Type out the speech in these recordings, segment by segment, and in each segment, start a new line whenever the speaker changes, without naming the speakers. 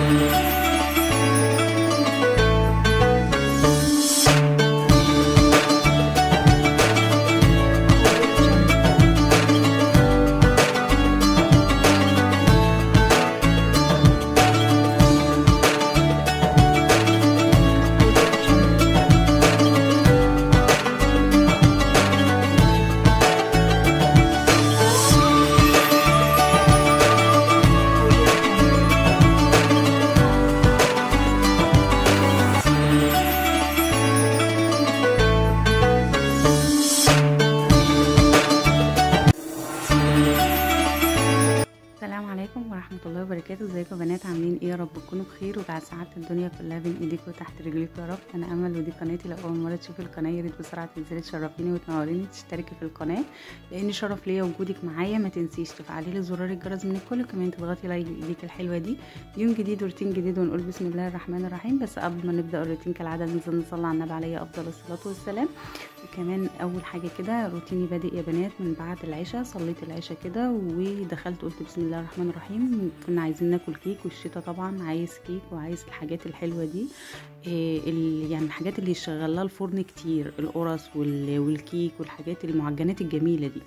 السلام عليكم ورحمة الله وبركاته ازيكم يا بنات عاملين ايه يا رب تكونوا بخير وبعد سعادة الدنيا كلها بين ايديكم وتحت رجليكم يا رب انا امل ودي قناتي لو اول مرة تشوفي القناة يا ريت بسرعة تنزلي تشرفيني وتنوريني تشتركي في القناة لان شرف ليا وجودك معايا ما تنسيش تفعلي لي زرار الجرس من الكل كمان تضغطي لايك بايديك الحلوة دي يوم جديد وروتين جديد ونقول بسم الله الرحمن الرحيم بس قبل ما نبدا الروتين كالعادة ننزل نصلي على النبي عليه افضل الصلاة والسلام وكمان اول حاجة كده روتيني بادئ يا بنات من بعد العشاء صليت العشاء كده ودخلت قلت بسم الله الرحمن الرحيم كنا عايزين ناكل كيك والشتا طبعا عايز كيك وعايز الحاجات الحلوه دي إيه ال- يعني الحاجات اللي يشغل لها الفرن كتير القرص وال- والكيك والحاجات المعجنات الجميله دي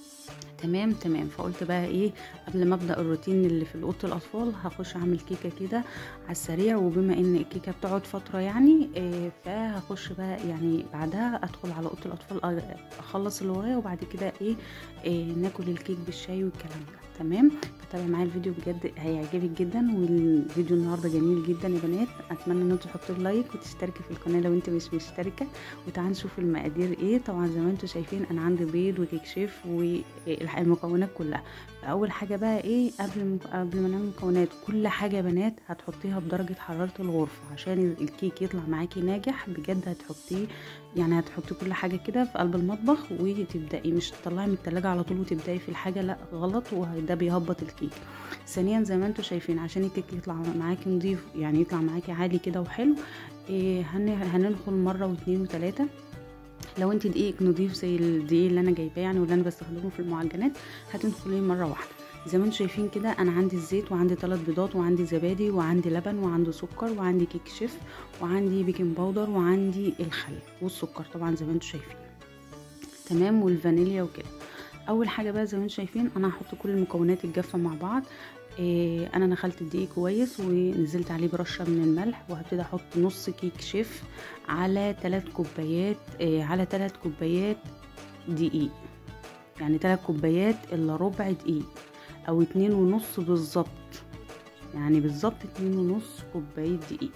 تمام تمام فقلت بقى ايه قبل ما ابدا الروتين اللي في اوضه الاطفال هخش اعمل كيكه كده على السريع وبما ان الكيكه بتقعد فتره يعني إيه فهخش بقى يعني بعدها ادخل على اوضه الاطفال أ- اخلص اللي ورايا وبعد كده ايه, إيه ناكل الكيك بالشاي والكلام ده تمام فتابعي معايا الفيديو بجد هيعجبك جدا والفيديو النهارده جميل جدا يا بنات اتمنى ان انتوا تحطوا لايك وتشتركي في القناه لو انت مش مشتركه وتعالوا نشوف المقادير ايه طبعا زي ما انتوا شايفين انا عندي بيض وكيك شيف والمكونات كلها فاول حاجه بقى ايه قبل المك- قبل ما نعمل المكونات كل حاجه يا بنات هتحطيها بدرجه حراره الغرفه عشان الكيك يطلع معاكي ناجح بجد هتحطيه يعني هتحطي كل حاجه كده في قلب المطبخ وتبداي مش تطلعي من التلاجة على طول وتبداي في الحاجه لا غلط وده بيهبط الكيك ثانيا زي ما انتوا شايفين عشان الكيك يطلع معاكي نضيف يعني يطلع معاكي عالي كده وحلو إيه هن- هندخل مره واتنين وتلاته لو انت دقيق نضيف زي الدقيق اللي انا جايباه يعني واللي انا بستخدمه في المعجنات هتدخليه مره واحده زي ما انتم شايفين كده انا عندي الزيت وعندي ثلاث بيضات وعندي زبادي وعندي لبن وعندي سكر وعندي كيك شيف وعندي بيكنج باودر وعندي الخل والسكر طبعا زي ما انتم شايفين تمام والفانيليا وكده اول حاجه بقى زي ما انتم شايفين انا هحط كل المكونات الجافه مع بعض إيه انا نخلت الدقيق كويس ونزلت عليه برشه من الملح وهبتدي احط نص كيك شيف على 3 كوبايات إيه على 3 كوبايات دقيق يعني 3 كوبايات الا ربع دقيق او اتنين ونص بالظبط يعني بالظبط اتنين ونص كوبايه دقيق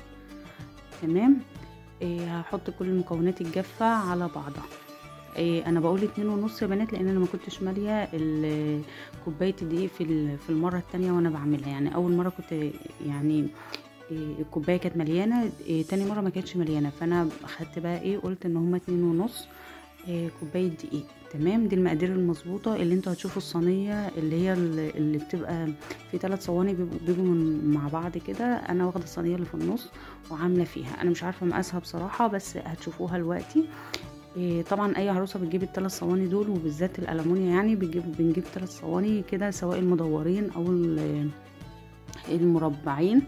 تمام إيه هحط كل المكونات الجافه على بعضها إيه انا بقول اتنين ونص يا بنات لان انا ما كنتش ماليه ال- كوبايه الدقيق في ال- في المره التانية وانا بعملها يعني اول مره كنت يعني إيه الكوبايه كانت مليانه إيه تاني مره ما كانتش مليانه فانا اخدت بقى ايه قلت ان هما اتنين ونص إيه كوبايه دقيق تمام دي المقادير المظبوطه اللي انتوا هتشوفوا الصينيه اللي هي ال- اللي بتبقى في ثلاث صواني بيبقوا بيجوا من مع بعض كده انا واخده الصينيه اللي في النص وعامله فيها انا مش عارفه مقاسها بصراحه بس هتشوفوها دلوقتي إيه طبعا اي عروسه بتجيب الثلاث صواني دول وبالذات الالومنيا يعني بنجيب بنجيب ثلاث صواني كده سواء المدورين او ال- المربعين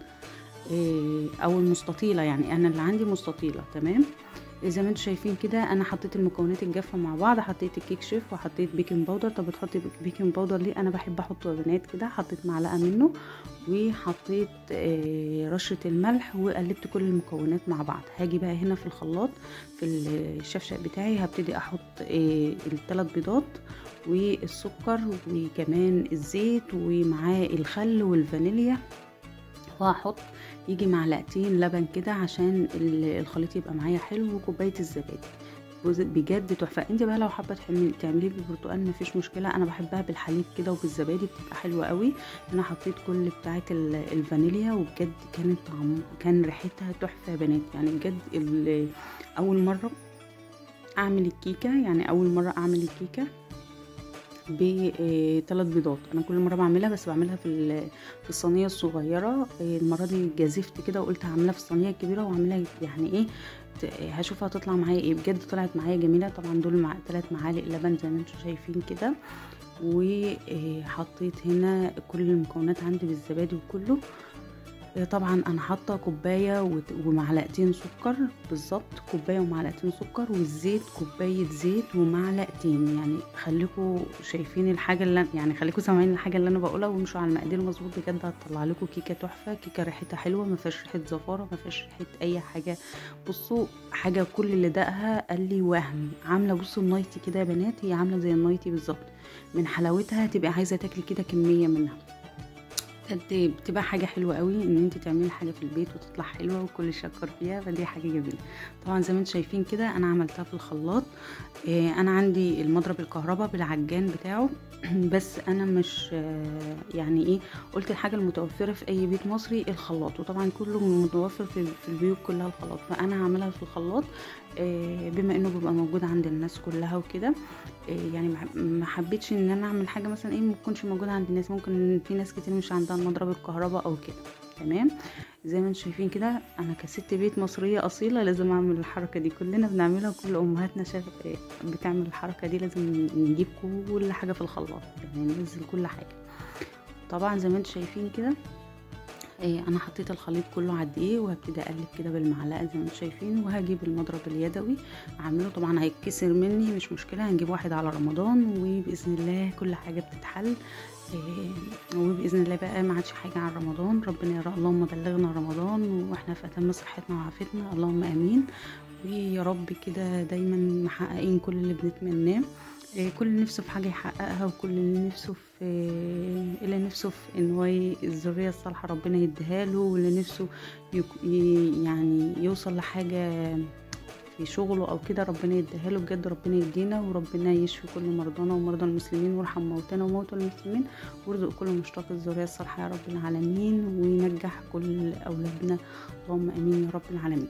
إيه او المستطيله يعني انا اللي عندي مستطيله تمام زي ما انتم شايفين كده انا حطيت المكونات الجافه مع بعض حطيت الكيك شيف وحطيت بيكنج باودر طب بتحطي بيكنج باودر ليه انا بحب احطه يا بنات كده حطيت معلقه منه وحطيت آه، رشه الملح وقلبت كل المكونات مع بعض هاجي بقى هنا في الخلاط في الشفشق بتاعي هبتدي احط الثلاث بيضات والسكر وكمان الزيت ومعاه الخل والفانيليا وهحط يجي معلقتين لبن كده عشان ال- الخليط يبقى معايا حلو وكوبايه الزبادي بز- بجد تحفه انت بقى لو حابه تعملي تعمليه بالبرتقال مفيش مشكله انا بحبها بالحليب كده وبالزبادي بتبقى حلوه قوي انا حطيت كل بتاعه ال- الفانيليا وبجد كانت طعم كان ريحتها تحفه يا بنات يعني بجد ال- اول مره اعمل الكيكه يعني اول مره اعمل الكيكه بثلاث بيضات انا كل مره بعملها بس بعملها في ال- في الصينيه الصغيره آه، المره دي جازفت كده وقلت هعملها في الصينيه الكبيره واعملها يعني ايه ت- هشوفها تطلع معايا ايه بجد طلعت معايا جميله طبعا دول مع ثلاث معالق لبن زي ما انتم شايفين كده وحطيت هنا كل المكونات عندي بالزبادي وكله آه، طبعا انا حاطه كوبايه وت- ومعلقتين سكر بالظبط كوبايه ومعلقتين سكر والزيت كوبايه زيت ومعلقتين يعني خليكم شايفين الحاجه اللي أنا- يعني خليكم سامعين الحاجه اللي انا بقولها وامشوا على المقادير مظبوط بجد هتطلع لكم كيكه تحفه كيكه ريحتها حلوه ما فيهاش ريحه زفاره ما فيهاش ريحه اي حاجه بصوا حاجه كل اللي دقها قال لي وهم عامله بصوا النايتي كده يا بنات هي عامله زي النايتي بالظبط من حلاوتها تبقى عايزه تاكلي كده كميه منها بجد بتبقى حاجه حلوه قوي ان انت تعملي حاجه في البيت وتطلع حلوه والكل يشكر فيها فدي حاجه جميله طبعا زي ما انتم شايفين كده انا عملتها في الخلاط آه، انا عندي المضرب الكهرباء بالعجان بتاعه بس انا مش آه، يعني ايه قلت الحاجه المتوفره في اي بيت مصري الخلاط وطبعا كله متوفر في في البيوت كلها الخلاط فانا هعملها في الخلاط آه، بما انه بيبقى موجود عند الناس كلها وكده آه، يعني ما- ما حبيتش ان انا اعمل حاجه مثلا ايه ما تكونش موجوده عند الناس ممكن في ناس كتير مش عندها المضرب الكهرباء او كده تمام زي ما انتم شايفين كده انا كست بيت مصريه اصيله لازم اعمل الحركه دي كلنا بنعملها كل امهاتنا شاف إيه، بتعمل الحركه دي لازم نجيب كل حاجه في الخلاط يعني ننزل كل حاجه طبعا زي ما انتم شايفين كده إيه انا حطيت الخليط كله على الدقيق وهبتدي اقلب كده بالمعلقه زي ما انتم شايفين وهجيب المضرب اليدوي اعمله طبعا هيتكسر مني مش مشكله هنجيب واحد على رمضان وباذن الله كل حاجه بتتحل إيه وباذن الله بقى ما عادش حاجه عن رمضان ربنا يا رب اللهم بلغنا رمضان واحنا في اتم صحتنا وعافيتنا اللهم امين ويا رب كده دايما محققين كل اللي بنتمناه إيه، كل اللي نفسه في حاجة يحققها وكل اللي نفسه في اللي نفسه في ان هو ي- الذرية الصالحة ربنا يديها له واللي نفسه يك... ي... يعني يوصل لحاجة في شغله او كده ربنا يديها له بجد ربنا يدينا وربنا يشفي كل مرضانا ومرضى المسلمين ويرحم موتانا وموتى المسلمين ويرزق كل مشتاق الذرية الصالحة يا رب العالمين وينجح كل اولادنا اللهم امين يا رب العالمين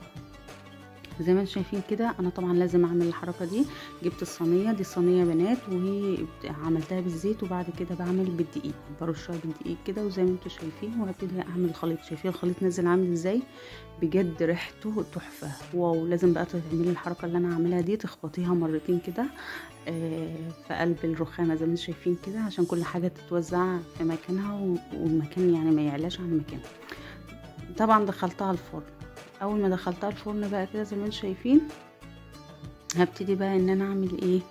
زي ما انتم شايفين كده انا طبعا لازم اعمل الحركه دي جبت الصينيه دي صينيه بنات وعملتها بالزيت وبعد كده بعمل بالدقيق برشها بالدقيق كده وزي ما انتم شايفين وهبتدي اعمل الخليط شايفين الخليط نازل عامل ازاي بجد ريحته تحفه واو لازم بقى تعملي الحركه اللي انا عاملها دي تخبطيها مرتين كده آه، في قلب الرخامه زي ما انتم شايفين كده عشان كل حاجه تتوزع في مكانها و- والمكان يعني ما يعلاش عن مكانه طبعا دخلتها الفرن اول ما دخلتها الفرن بقى كده زي ما انتم شايفين هبتدي بقى ان انا اعمل ايه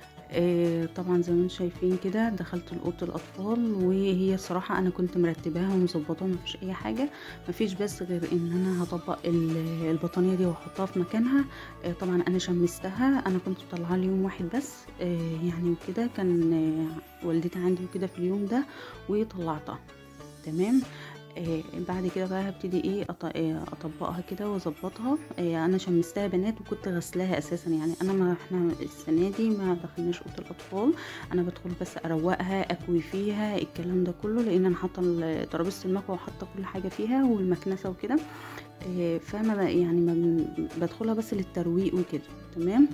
آه طبعا زي ما انتم شايفين كده دخلت لاوضه الاطفال وهي صراحه انا كنت مرتباها ومظبطاها مفيش اي حاجه مفيش بس غير ان انا هطبق ال- البطانيه دي واحطها في مكانها آه طبعا انا شمستها انا كنت مطلعاها ليوم واحد بس آه يعني وكده كان آه والدتي عندي وكده في اليوم ده وطلعتها تمام آه بعد كده بقى هبتدي ايه أط- آه، اطبقها كده واظبطها آه انا شمستها بنات وكنت غسلاها اساسا يعني انا ما احنا السنه دي ما دخلناش اوضه الاطفال انا بدخل بس اروقها اكوي فيها الكلام ده كله لان انا حاطه ال- ترابيزه المكوى وحاطه كل حاجه فيها والمكنسه وكده آه فما ب- يعني ما بن- بدخلها بس للترويق وكده تمام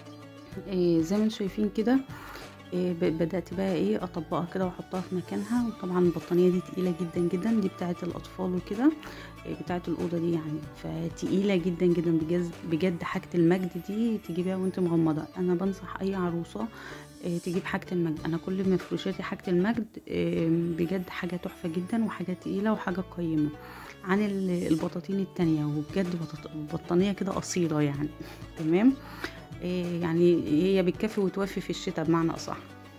آه زي ما انتم شايفين كده إيه ب- بدأت بقى ايه اطبقها كده واحطها في مكانها وطبعا البطانية دي تقيلة جدا جدا دي بتاعة الاطفال وكده إيه بتاعة الأوضة دي يعني فتقيلة جدا جدا بجد بجد حاجة المجد دي تجيبيها وانت مغمضة انا بنصح اي عروسة إيه تجيب حاجة المجد انا كل مفروشاتي حاجة المجد إيه بجد حاجة تحفة جدا وحاجة تقيلة وحاجة قيمة عن ال- البطاطين التانية وبجد بطاط- بطانية كده أصيلة يعني تمام إيه يعني هي بتكفي وتوفي في الشتاء بمعنى أصح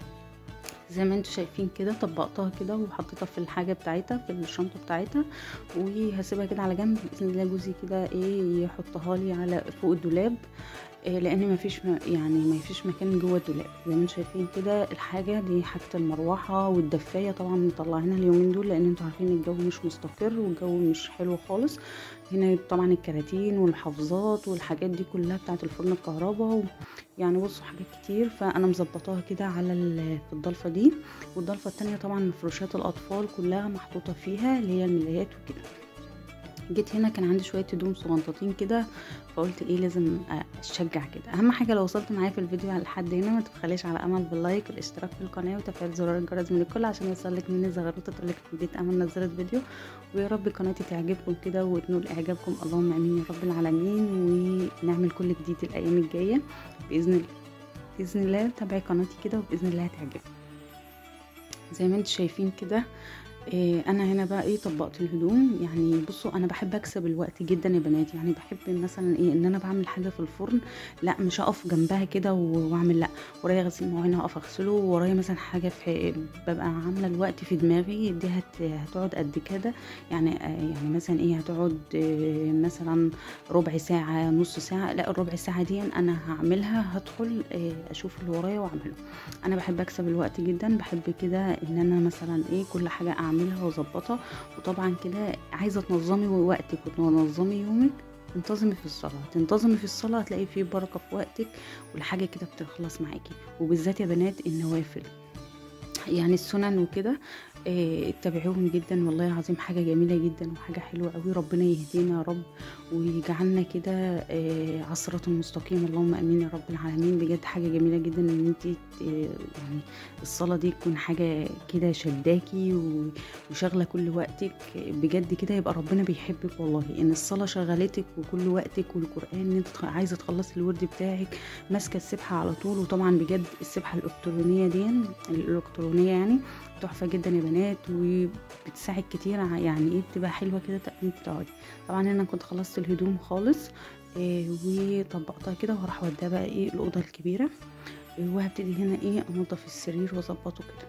زي ما انتم شايفين كده طبقتها كده وحطيتها في الحاجه بتاعتها في الشنطه بتاعتها وهسيبها كده على جنب باذن الله جوزي كده ايه يحطها لي على فوق الدولاب إيه لان ما فيش يعني ما فيش مكان جوه الدولاب زي ما انتم شايفين كده الحاجه دي حاجه المروحه والدفايه طبعا مطلعينها اليومين دول لان انتوا عارفين الجو مش مستقر والجو مش حلو خالص هنا طبعا الكراتين والحافظات والحاجات دي كلها بتاعت الفرن الكهرباء و... يعني بصوا حاجات كتير فانا مظبطاها كده على ال- في الضلفه دي والضلفه التانية طبعا مفروشات الاطفال كلها محطوطه فيها اللي هي الملايات وكده جيت هنا كان عندي شويه هدوم صغنطاطين كده فقلت ايه لازم اشجع كده اهم حاجه لو وصلت معايا في الفيديو على لحد هنا ما تبخليش على امل باللايك والاشتراك في القناه وتفعيل زرار الجرس من الكل عشان يوصلك مني زغروطه تقولك في بيت امل نزلت فيديو ويا رب قناتي تعجبكم كده وتنول اعجابكم اللهم امين يا رب العالمين ونعمل كل جديد الايام الجايه باذن الله باذن الله تابعي قناتي كده وباذن الله هتعجبكم زي ما انتم شايفين كده إيه انا هنا بقى ايه طبقت الهدوم يعني بصوا انا بحب اكسب الوقت جدا يا بنات يعني بحب مثلا ايه ان انا بعمل حاجه في الفرن لا مش هقف جنبها كده و- واعمل لا ورايا غسيل مواعين هقف اغسله ورايا مثلا حاجه في ببقى عامله الوقت في دماغي دي هت هتقعد قد كده يعني آه، يعني مثلا ايه هتقعد آه، مثلا ربع ساعه نص ساعه لا الربع ساعه دي انا هعملها هدخل آه، اشوف اللي ورايا واعمله انا بحب اكسب الوقت جدا بحب كده ان انا مثلا ايه كل حاجه اعملها واظبطها وطبعا كده عايزه تنظمي وقتك وتنظمي يومك تنتظمي في الصلاة تنتظمي في الصلاة هتلاقي فيه بركة في وقتك والحاجة كده بتخلص معاكي وبالذات يا بنات النوافل يعني السنن وكده آه، اتبعوهم جدا والله العظيم حاجة جميلة جدا وحاجة حلوة قوي ربنا يهدينا يا رب ويجعلنا كده آه، على الصراط المستقيم اللهم امين يا رب العالمين بجد حاجة جميلة جدا ان انت يعني الصلاة دي تكون حاجة كده شداكي و- وشغلة كل وقتك بجد كده يبقى ربنا بيحبك والله ان الصلاة شغلتك وكل وقتك والقرآن ان انت تخ- عايزة تخلصي الورد بتاعك ماسكة السبحة على طول وطبعا بجد السبحة الالكترونية دي الالكترونية يعني تحفة جدا يا بنات وبتساعد كتير ع- يعني ايه بتبقى حلوة كده ت- انت تقعدي طبعا انا كنت خلصت الهدوم خالص إيه وطبقتها كده وراح اوديها بقى ايه الاوضه الكبيره إيه وهبتدي هنا ايه انضف السرير واظبطه كده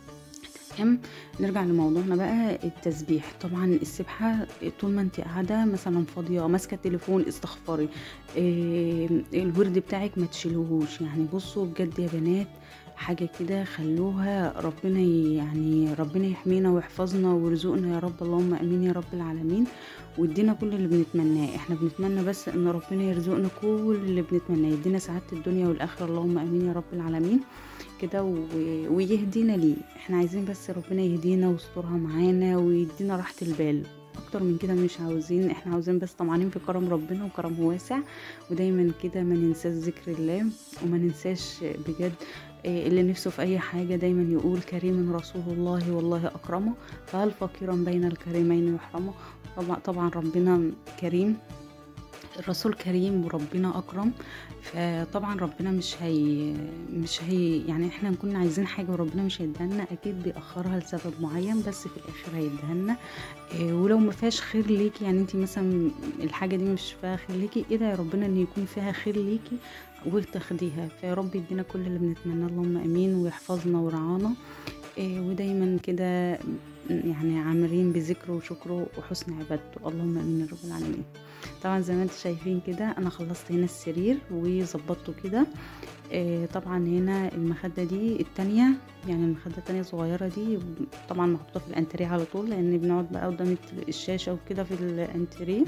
تمام نرجع لموضوعنا بقى التسبيح طبعا السبحه طول ما انت قاعده مثلا فاضيه ماسكه التليفون استغفري إيه الورد بتاعك ما تشيلوهوش يعني بصوا بجد يا بنات حاجه كده خلوها ربنا ي- يعني ربنا يحمينا ويحفظنا ويرزقنا يا رب اللهم امين يا رب العالمين ويدينا كل اللي بنتمناه احنا بنتمنى بس ان ربنا يرزقنا كل اللي بنتمناه يدينا سعاده الدنيا والاخره اللهم امين يا رب العالمين كده و- ويهدينا ليه احنا عايزين بس ربنا يهدينا ويسترها معانا ويدينا راحه البال اكتر من كده مش عاوزين احنا عاوزين بس طمعانين في كرم ربنا وكرمه واسع ودايما كده ما ننساش ذكر الله وما ننساش بجد إيه اللي نفسه في اي حاجه دايما يقول كريم رسول الله والله اكرمه فهل فقيرا بين الكريمين يحرمه طبعا طبعا ربنا كريم الرسول كريم وربنا اكرم فطبعا ربنا مش هي مش هي يعني احنا نكون عايزين حاجه وربنا مش هيديها لنا اكيد بيأخرها لسبب معين بس في الاخر هيديها لنا إيه ولو ما فيهاش خير ليكي يعني انت مثلا الحاجه دي مش فيها خير ليكي ايه ده يا ربنا ان يكون فيها خير ليكي وتاخديها فيا رب يدينا كل اللي بنتمناه اللهم امين ويحفظنا ورعانا إيه ودايما كده يعني عامرين بذكره وشكره وحسن عبادته اللهم امين يا رب العالمين طبعا زي ما انتم شايفين كده انا خلصت هنا السرير وظبطته كده إيه طبعا هنا المخدة دي التانية يعني المخدة التانية صغيرة دي طبعا محطوطة في الانتريه على طول لان بنقعد بقى قدام الت- الشاشة وكده في الانتريه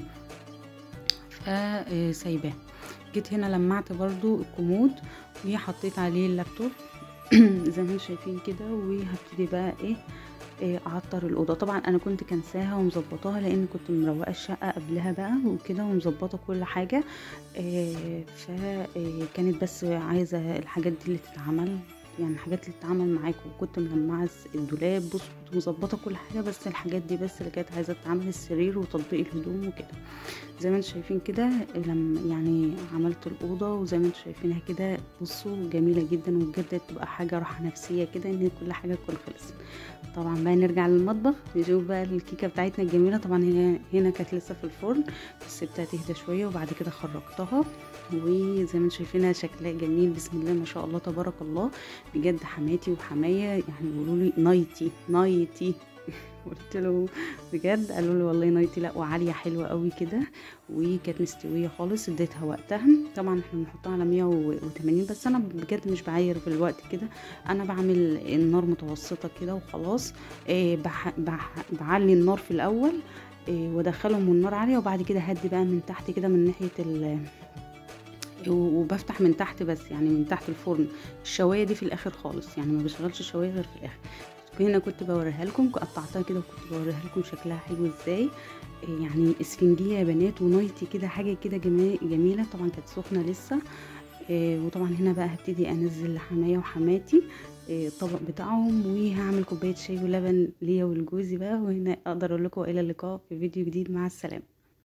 فسايباه جيت هنا لمعت برضو الكومود وحطيت عليه اللابتوب زي ما انتم شايفين كده وهبتدي بقى ايه إيه، اعطر الاوضه طبعا انا كنت كنساها ومظبطاها لان كنت مروقه الشقه قبلها بقى وكده ومظبطه كل حاجه إيه، فكانت بس عايزه الحاجات دي اللي تتعمل يعني الحاجات اللي تتعمل معاكم وكنت ملمعه الدولاب بص كنت مظبطه كل حاجه بس الحاجات دي بس اللي كانت عايزه تتعمل السرير وتطبيق الهدوم وكده زي ما انتم شايفين كده لما يعني عملت الاوضه وزي ما انتم شايفينها كده بصوا جميله جدا وبجد تبقى حاجه راحه نفسيه كده ان كل حاجه تكون خلصت طبعا بقى نرجع للمطبخ نشوف بقى الكيكه بتاعتنا الجميله طبعا هي هنا كانت لسه في الفرن بس سبتها تهدى شويه وبعد كده خرجتها وزي ما انتم شايفينها شكلها جميل بسم الله ما شاء الله تبارك الله بجد حماتي وحماية يعني يقولوا لي نايتي نايتي قلت له بجد قالوا لي والله نايتي لا وعاليه حلوه قوي كده وكانت مستويه خالص اديتها وقتها طبعا احنا بنحطها على 180 بس انا بجد مش بعاير في الوقت كده انا بعمل النار متوسطه كده وخلاص إيه بح بح بعلي النار في الاول إيه وادخلهم والنار عاليه وبعد كده هدي بقى من تحت كده من ناحيه ال وبفتح من تحت بس يعني من تحت الفرن الشوايه دي في الاخر خالص يعني ما بشغلش الشوايه غير في الاخر هنا كنت بوريها لكم قطعتها كده وكنت بوريها لكم شكلها حلو ازاي يعني اسفنجيه يا بنات ونايتي كده حاجه كده جمي- جميله طبعا كانت سخنه لسه إيه، وطبعا هنا بقى هبتدي انزل لحماية وحماتي إيه، الطبق بتاعهم وهعمل كوبايه شاي ولبن ليا ولجوزي بقى وهنا اقدر اقول لكم الى اللقاء في فيديو جديد مع السلامه